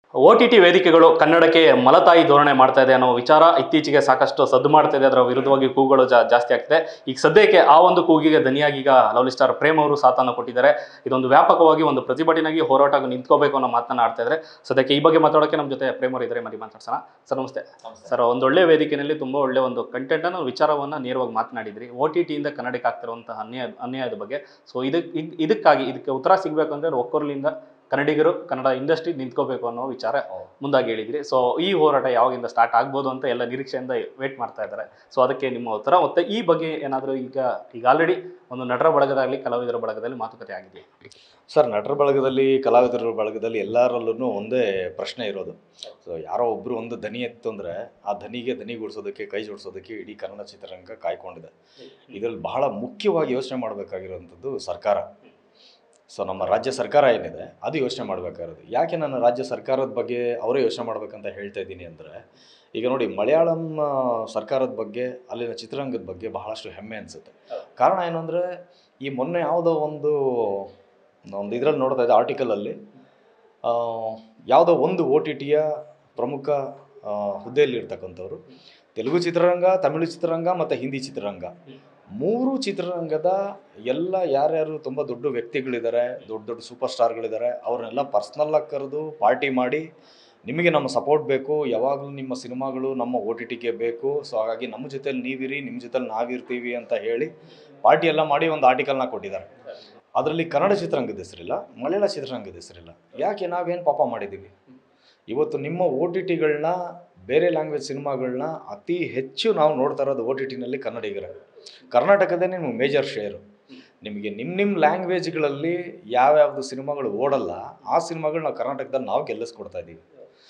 O T T ವೇದಿಕೆಗಳು ಕನ್ನಡಕ್ಕೆ ಮಲತಾಯಿ ಧೋರಣೆ ಮಾಡ್ತಾ ಇದೆ ಅನ್ನೋ ವಿಚಾರ ಇತ್ತೀಚೆಗೆ ಸಾಕಷ್ಟು ಸದ್ದು ಮಾಡ್ತಾ ಇದೆ ಅದರ ವಿರುದ್ಧವಾಗಿ ಕೂಗುಗಳು ಜಾ ಜಾಸ್ತಿ ಆಗ್ತಿದೆ ಈಗ ಸದ್ಯಕ್ಕೆ ಆ ಒಂದು ಕೂಗಿಗೆ ದನಿಯಾಗಿ ಈಗ ಲವ್ಲಿ ಸ್ಟಾರ್ ಪ್ರೇಮ್ ಅವರು ಸಾಥನ್ನು ಕೊಟ್ಟಿದ್ದಾರೆ ಇದೊಂದು ವ್ಯಾಪಕವಾಗಿ ಒಂದು ಪ್ರತಿಭಟನೆಗೆ ಹೋರಾಟ ನಿಂತ್ಕೋಬೇಕು ಅನ್ನೋ ಮಾತನ್ನ ಆಡ್ತಾ ಇದ್ದಾರೆ ಸದ್ಯಕ್ಕೆ ಈ ಬಗ್ಗೆ ಮಾತಾಡೋಕೆ ನಮ್ಮ ಜೊತೆ ಪ್ರೇಮ್ ಅವರು ಇದ್ದಾರೆ ಮರಿ ಮಾತಾಡ್ಸೋಣ ಸರ್ ನಮಸ್ತೆ ಸರ್ ಒಂದು ಒಳ್ಳೆ ವೇದಿಕೆಯಲ್ಲಿ ತುಂಬ ಒಳ್ಳೆ ಒಂದು ಕಂಟೆಂಟನ್ನು ವಿಚಾರವನ್ನು ನೇರವಾಗಿ ಮಾತನಾಡಿದ್ರಿ ಒ ಟಿ ಟಿಯಿಂದ ಕನ್ನಡಕ್ಕೆ ಆಗ್ತಿರುವಂತಹ ಅನ್ಯಾಯ ಅನ್ಯಾಯದ ಬಗ್ಗೆ ಸೊ ಇದಕ್ಕೆ ಇದ್- ಇದಕ್ಕಾಗಿ ಇದಕ್ಕೆ ಉತ್ತರ ಸಿಗಬೇಕು ಅಂದರೆ ಒಕ್ಕೊರ್ಲಿಂದ ಕನ್ನಡಿಗರು ಕನ್ನಡ ಇಂಡಸ್ಟ್ರಿ ನಿಂತ್ಕೋಬೇಕು ಅನ್ನೋ ವಿಚಾರ ಮುಂದಾಗಿ ಹೇಳಿದ್ರಿ ಸೊ ಈ ಹೋರಾಟ ಯಾವಾಗಿಂದ ಸ್ಟಾರ್ಟ್ ಆಗ್ಬೋದು ಅಂತ ಎಲ್ಲ ನಿರೀಕ್ಷೆಯಿಂದ ವೇಟ್ ಮಾಡ್ತಾ ಇದ್ದಾರೆ ಸೊ ಅದಕ್ಕೆ ನಿಮ್ಮ ಉತ್ತರ ಮತ್ತೆ ಈ ಬಗ್ಗೆ ಏನಾದರೂ ಈಗ ಈಗ ಆಲ್ರೆಡಿ ಒಂದು ನಟರ ಬಳಗದಾಗಲಿ ಕಲಾವಿದರ ಬಳಗದಲ್ಲಿ ಮಾತುಕತೆ ಆಗಿದೆ ಸರ್ ನಟರ ಬಳಗದಲ್ಲಿ ಕಲಾವಿದರ ಬಳಗದಲ್ಲಿ ಎಲ್ಲರಲ್ಲೂ ಒಂದೇ ಪ್ರಶ್ನೆ ಇರೋದು ಸೊ ಯಾರೋ ಒಬ್ಬರು ಒಂದು ದನಿ ಎತ್ತು ಅಂದರೆ ಆ ದನಿಗೆ ದನಿಗೂಡಿಸೋದಕ್ಕೆ ಕೈ ಜೋಡಿಸೋದಕ್ಕೆ ಇಡೀ ಕನ್ನಡ ಚಿತ್ರರಂಗ ಕಾಯ್ಕೊಂಡಿದೆ ಇದರಲ್ಲಿ ಬಹಳ ಮುಖ್ಯವಾಗಿ ಯೋಚನೆ ಮಾಡಬೇಕಾಗಿರುವಂಥದ್ದು ಸರ್ಕಾರ ಸೊ ನಮ್ಮ ರಾಜ್ಯ ಸರ್ಕಾರ ಏನಿದೆ ಅದು ಯೋಚನೆ ಮಾಡಬೇಕಾಗಿರೋದು ಯಾಕೆ ನಾನು ರಾಜ್ಯ ಸರ್ಕಾರದ ಬಗ್ಗೆ ಅವರೇ ಯೋಚನೆ ಮಾಡ್ಬೇಕಂತ ಹೇಳ್ತಾ ಇದ್ದೀನಿ ಅಂದರೆ ಈಗ ನೋಡಿ ಮಲಯಾಳಂ ಆ, ಸರ್ಕಾರದ ಬಗ್ಗೆ ಅಲ್ಲಿನ ಚಿತ್ರರಂಗದ ಬಗ್ಗೆ ಬಹಳಷ್ಟು ಹೆಮ್ಮೆ ಅನಿಸುತ್ತೆ ಕಾರಣ ಏನು ಅಂದರೆ ಈ ಮೊನ್ನೆ ಯಾವುದೋ ಒಂದು ಒಂದು ಇದರಲ್ಲಿ ನೋಡ್ತಾ ಇದ್ದೆ ಆರ್ಟಿಕಲಲ್ಲಿ ಯಾವುದೋ ಒಂದು ಒ ಟಿ ಟಿಯ ಪ್ರಮುಖ ಆ, ಹುದ್ದೆಯಲ್ಲಿರ್ತಕ್ಕಂಥವ್ರು ತೆಲುಗು ಚಿತ್ರರಂಗ ತಮಿಳು ಚಿತ್ರರಂಗ ಮತ್ತು ಹಿಂದಿ ಚಿತ್ರರಂಗ ಮೂರು ಚಿತ್ರರಂಗದ ಎಲ್ಲ ಯಾರ್ಯಾರು ತುಂಬ ದೊಡ್ಡ ವ್ಯಕ್ತಿಗಳಿದ್ದಾರೆ ದೊಡ್ಡ ದೊಡ್ಡ ಸೂಪರ್ ಸ್ಟಾರ್ಗಳಿದ್ದಾರೆ ಅವ್ರನ್ನೆಲ್ಲ ಪರ್ಸ್ನಲ್ಲಾಗಿ ಕರೆದು ಪಾರ್ಟಿ ಮಾಡಿ ನಿಮಗೆ ನಮ್ಮ ಸಪೋರ್ಟ್ ಬೇಕು ಯಾವಾಗಲೂ ನಿಮ್ಮ ಸಿನಿಮಾಗಳು ನಮ್ಮ ಒ ಟಿ ಟಿಗೆ ಬೇಕು ಸೊ ಹಾಗಾಗಿ ನಮ್ಮ ಜೊತೆಲಿ ನೀವಿರಿ ನಿಮ್ಮ ಜೊತೆಲಿ ನಾವಿರ್ತೀವಿ ಅಂತ ಹೇಳಿ ಪಾರ್ಟಿ ಎಲ್ಲ ಮಾಡಿ ಒಂದು ಆರ್ಟಿಕಲ್ನ ಕೊಟ್ಟಿದ್ದಾರೆ ಅದರಲ್ಲಿ ಕನ್ನಡ ಚಿತ್ರರಂಗದ ಹೆಸರಿಲ್ಲ ಮಲಯಾಳ ಚಿತ್ರರಂಗದ ಹೆಸರಿಲ್ಲ ಯಾಕೆ ನಾವೇನು ಪಾಪ ಮಾಡಿದ್ದೀವಿ ಇವತ್ತು ನಿಮ್ಮ ಒ ಟಿ ಟಿಗಳನ್ನ ಬೇರೆ ಲ್ಯಾಂಗ್ವೇಜ್ ಸಿನಿಮಾಗಳನ್ನ ಅತಿ ಹೆಚ್ಚು ನಾವು ನೋಡ್ತಾ ಇರೋದು ಒ ಟಿ ಟಿನಲ್ಲಿ ಕನ್ನಡಿಗರೇ ಕರ್ನಾಟಕದೇ ನಿಮ್ಗೆ ಮೇಜರ್ ಶೇರು ನಿಮಗೆ ನಿಮ್ಮ ನಿಮ್ಮ ಲ್ಯಾಂಗ್ವೇಜ್ಗಳಲ್ಲಿ ಯಾವ್ಯಾವ್ದು ಸಿನಿಮಾಗಳು ಓಡಲ್ಲ ಆ ಸಿನಿಮಾಗಳು ನಾವು ಕರ್ನಾಟಕದಲ್ಲಿ ನಾವು ಗೆಲ್ಲಿಸ್ಕೊಡ್ತಾ ಇದ್ದೀವಿ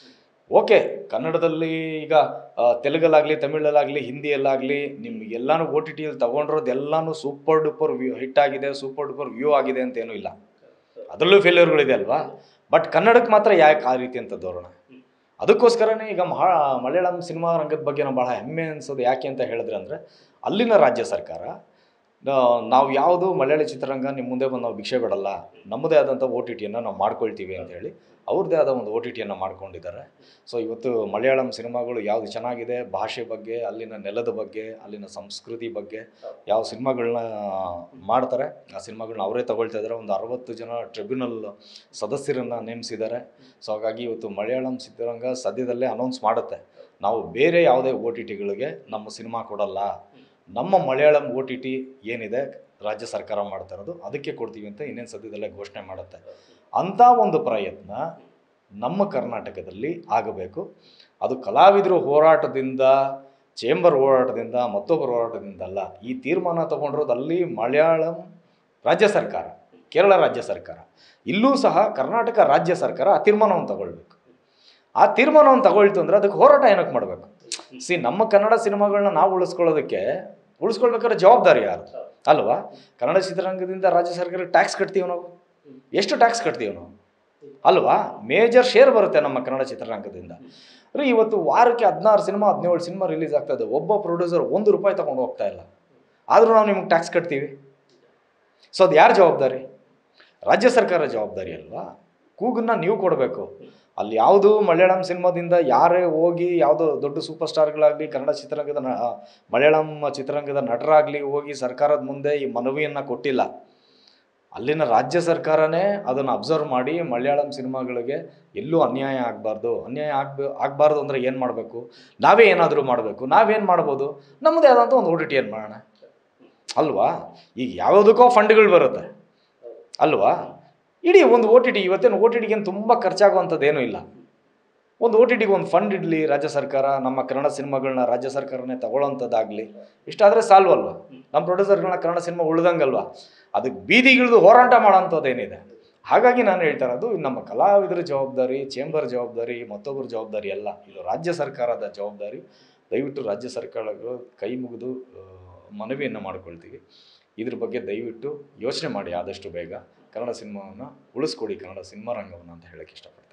ಓಕೆ ಕನ್ನಡದಲ್ಲಿ ಈಗ ಆ, ತೆಲುಗಲ್ಲಾಗಲಿ ತಮಿಳಲ್ಲಾಗಲಿ ಹಿಂದಿಯಲ್ಲಾಗಲಿ ನಿಮ್ಗೆ ಎಲ್ಲಾನು ಓ ಟಿ ಟಿಯಲ್ಲಿ ತೊಗೊಂಡಿರೋದು ಎಲ್ಲಾನು ಸೂಪರ್ ಡೂಪರ್ ವ್ಯೂ ಹಿಟ್ ಆಗಿದೆ ಸೂಪರ್ ಡೂಪರ್ ವ್ಯೂ ಆಗಿದೆ ಅಂತ ಏನೂ ಇಲ್ಲ ಅದರಲ್ಲೂ ಫೇಲ್ಯೂರ್ಗಳಿದೆ ಅಲ್ವಾ ಬಟ್ ಕನ್ನಡಕ್ಕೆ ಮಾತ್ರ ಯಾಕೆ ಆ ರೀತಿ ಅಂತ ಧೋರಣೆ ಅದಕ್ಕೋಸ್ಕರನೇ ಈಗ ಮಹಾ ಮಲಯಾಳಂ ಸಿನಿಮಾ ರಂಗದ ಬಗ್ಗೆ ನಾವು ಭಾಳ ಹೆಮ್ಮೆ ಅನಿಸೋದು ಯಾಕೆ ಅಂತ ಹೇಳಿದ್ರೆ ಅಂದರೆ ಅಲ್ಲಿನ ರಾಜ್ಯ ಸರ್ಕಾರ ನಾ- ನಾವು ಯಾವುದು ಮಲಯಾಳಿ ಚಿತ್ರರಂಗ ನಿಮ್ಮ ಮುಂದೆ ಬಂದು ನಾವು ಭಿಕ್ಷೆ ಬಿಡಲ್ಲ ನಮ್ಮದೇ ಆದಂಥ ಒ ಟಿ ಟಿಯನ್ನು ನಾವು ಮಾಡ್ಕೊಳ್ತೀವಿ ಅಂತೇಳಿ ಅವ್ರದ್ದೇ ಆದ ಒಂದು ಒ ಟಿ ಟಿಯನ್ನು ಮಾಡ್ಕೊಂಡಿದ್ದಾರೆ ಸೊ ಇವತ್ತು ಮಲಯಾಳಂ ಸಿನಿಮಾಗಳು ಯಾವುದು ಚೆನ್ನಾಗಿದೆ ಭಾಷೆ ಬಗ್ಗೆ ಅಲ್ಲಿನ ನೆಲದ ಬಗ್ಗೆ ಅಲ್ಲಿನ ಸಂಸ್ಕೃತಿ ಬಗ್ಗೆ ಯಾವ ಸಿನಿಮಾಗಳನ್ನ ಮಾಡ್ತಾರೆ ಆ ಸಿನಿಮಾಗಳನ್ನ ಅವರೇ ತಗೊಳ್ತಾ ಇದ್ದಾರೆ ಒಂದು ಅರವತ್ತು ಜನ ಟ್ರಿಬ್ಯುನಲ್ ಸದಸ್ಯರನ್ನು ನೇಮಿಸಿದ್ದಾರೆ ಸೊ ಹಾಗಾಗಿ ಇವತ್ತು ಮಲಯಾಳಂ ಚಿತ್ರರಂಗ ಸದ್ಯದಲ್ಲೇ ಅನೌನ್ಸ್ ಮಾಡುತ್ತೆ ನಾವು ಬೇರೆ ಯಾವುದೇ ಒ ಟಿ ಟಿಗಳಿಗೆ ನಮ್ಮ ಸಿನಿಮಾ ಕೊಡಲ್ಲ ನಮ್ಮ ಮಲಯಾಳಂ ಒ ಟಿ ಟಿ ಏನಿದೆ ರಾಜ್ಯ ಸರ್ಕಾರ ಮಾಡ್ತಾ ಇರೋದು ಅದಕ್ಕೆ ಕೊಡ್ತೀವಿ ಅಂತ ಇನ್ನೇನು ಸದ್ಯದಲ್ಲೇ ಘೋಷಣೆ ಮಾಡುತ್ತೆ ಅಂಥ ಒಂದು ಪ್ರಯತ್ನ ನಮ್ಮ ಕರ್ನಾಟಕದಲ್ಲಿ ಆಗಬೇಕು ಅದು ಕಲಾವಿದರು ಹೋರಾಟದಿಂದ ಚೇಂಬರ್ ಹೋರಾಟದಿಂದ ಮತ್ತೊಬ್ಬರ ಹೋರಾಟದಿಂದ ಅಲ್ಲ ಈ ತೀರ್ಮಾನ ತಗೊಂಡಿರೋದು ಅಲ್ಲಿ ಮಲಯಾಳಂ ರಾಜ್ಯ ಸರ್ಕಾರ ಕೇರಳ ರಾಜ್ಯ ಸರ್ಕಾರ ಇಲ್ಲೂ ಸಹ ಕರ್ನಾಟಕ ರಾಜ್ಯ ಸರ್ಕಾರ ಆ ತೀರ್ಮಾನವನ್ನು ತಗೊಳ್ಬೇಕು ಆ ತೀರ್ಮಾನವನ್ನು ತಗೊಳ್ತು ಅಂದರೆ ಅದಕ್ಕೆ ಹೋರಾಟ ಏನಕ್ಕೆ ಮಾಡಬೇಕು ಸಿ ನಮ್ಮ ಕನ್ನಡ ಸಿನಿಮಾಗಳನ್ನ ನಾವು ಉಳಿಸ್ಕೊಳ್ಳೋದಕ್ಕೆ ಉಳಿಸ್ಕೊಳ್ಬೇಕಾದ್ರೆ ಜವಾಬ್ದಾರಿ ಯಾರು ಅಲ್ವಾ ಕನ್ನಡ ಚಿತ್ರರಂಗದಿಂದ ರಾಜ್ಯ ಸರ್ಕಾರಕ್ಕೆ ಟ್ಯಾಕ್ಸ್ ಕಟ್ತೀವಿ ನಾವು ಎಷ್ಟು ಟ್ಯಾಕ್ಸ್ ಕಟ್ತೀವಿ ನಾವು ಅಲ್ವಾ ಮೇಜರ್ ಶೇರ್ ಬರುತ್ತೆ ನಮ್ಮ ಕನ್ನಡ ಚಿತ್ರರಂಗದಿಂದ ರೀ ಇವತ್ತು ವಾರಕ್ಕೆ ಹದಿನಾರು ಸಿನಿಮಾ ಹದಿನೇಳು ಸಿನಿಮಾ ರಿಲೀಸ್ ಆಗ್ತಾ ಇದೆ ಒಬ್ಬ ಪ್ರೊಡ್ಯೂಸರ್ ಒಂದು ರೂಪಾಯಿ ತಗೊಂಡು ಹೋಗ್ತಾ ಇಲ್ಲ ಆದರೂ ನಾವು ನಿಮ್ಗೆ ಟ್ಯಾಕ್ಸ್ ಕಟ್ತೀವಿ ಸೊ ಅದು ಯಾರ ಜವಾಬ್ದಾರಿ ರಾಜ್ಯ ಸರ್ಕಾರ ಜವಾಬ್ದಾರಿ ಅಲ್ವಾ ಕೂಗನ್ನ ನೀವು ಕೊಡಬೇಕು ಅಲ್ಲಿ ಯಾವುದು ಮಲಯಾಳಂ ಸಿನಿಮಾದಿಂದ ಯಾರೇ ಹೋಗಿ ಯಾವುದೋ ದೊಡ್ಡ ಸೂಪರ್ ಸ್ಟಾರ್ಗಳಾಗಲಿ ಕನ್ನಡ ಚಿತ್ರರಂಗದ ನ ಮಲಯಾಳಂ ಚಿತ್ರರಂಗದ ನಟರಾಗಲಿ ಹೋಗಿ ಸರ್ಕಾರದ ಮುಂದೆ ಈ ಮನವಿಯನ್ನು ಕೊಟ್ಟಿಲ್ಲ ಅಲ್ಲಿನ ರಾಜ್ಯ ಸರ್ಕಾರನೇ ಅದನ್ನು ಅಬ್ಸರ್ವ್ ಮಾಡಿ ಮಲಯಾಳಂ ಸಿನಿಮಾಗಳಿಗೆ ಎಲ್ಲೂ ಅನ್ಯಾಯ ಆಗಬಾರ್ದು ಅನ್ಯಾಯ ಆಗ್ಬ ಆಗಬಾರ್ದು ಅಂದರೆ ಏನು ಮಾಡಬೇಕು ನಾವೇ ಏನಾದರೂ ಮಾಡಬೇಕು ನಾವೇನು ಮಾಡ್ಬೋದು ನಮ್ಮದೇ ಆದಂಥ ಒಂದು ಓ ಟಿ ಟಿ ಏನು ಮಾಡೋಣ ಅಲ್ವಾ ಈಗ ಯಾವುದಕ್ಕೋ ಫಂಡ್ಗಳು ಬರುತ್ತೆ ಅಲ್ವಾ ಇಡೀ ಒಂದು ಓ ಟಿ ಟಿ ಇವತ್ತೇನು ಓ ಟಿ ಟಿಗೆ ತುಂಬ ಖರ್ಚಾಗುವಂಥದ್ದು ಏನೂ ಇಲ್ಲ ಒಂದು ಓ ಟಿ ಟಿಗೆ ಒಂದು ಫಂಡ್ ಇಡಲಿ ರಾಜ್ಯ ಸರ್ಕಾರ ನಮ್ಮ ಕನ್ನಡ ಸಿನಿಮಾಗಳನ್ನ ರಾಜ್ಯ ಸರ್ಕಾರನೇ ತಗೊಳ್ಳೋಂಥದ್ದಾಗಲಿ ಇಷ್ಟಾದರೆ ಸಾಲ್ವ್ ಅಲ್ವಾ ನಮ್ಮ ಪ್ರೊಡ್ಯೂಸರ್ಗಳನ್ನ ಕನ್ನಡ ಸಿನಿಮಾ ಉಳ್ದಂಗಲ್ವಾ ಅದಕ್ಕೆ ಬೀದಿಗಿಳಿದು ಹೋರಾಟ ಮಾಡೋಂಥದ್ದು ಏನಿದೆ ಹಾಗಾಗಿ ನಾನು ಹೇಳ್ತಾ ಇರೋದು ಇದು ನಮ್ಮ ಕಲಾವಿದರ ಜವಾಬ್ದಾರಿ ಚೇಂಬರ್ ಜವಾಬ್ದಾರಿ ಮತ್ತೊಬ್ಬರ ಜವಾಬ್ದಾರಿ ಅಲ್ಲ ಇದು ರಾಜ್ಯ ಸರ್ಕಾರದ ಜವಾಬ್ದಾರಿ ದಯವಿಟ್ಟು ರಾಜ್ಯ ಸರ್ಕಾರಗಳು ಕೈ ಮುಗಿದು ಆ, ಮನವಿಯನ್ನು ಮಾಡ್ಕೊಳ್ತೀವಿ ಇದ್ರ ಬಗ್ಗೆ ದಯವಿಟ್ಟು ಯೋಚನೆ ಮಾಡಿ ಆದಷ್ಟು ಬೇಗ ಕನ್ನಡ ಸಿನಿಮಾವನ್ನು ಉಳಿಸ್ಕೊಡಿ ಕನ್ನಡ ಸಿನಿಮಾ ರಂಗವನ್ನು ಅಂತ ಹೇಳಕ್ಕೆ ಇಷ್ಟಪಡ್ತೀನಿ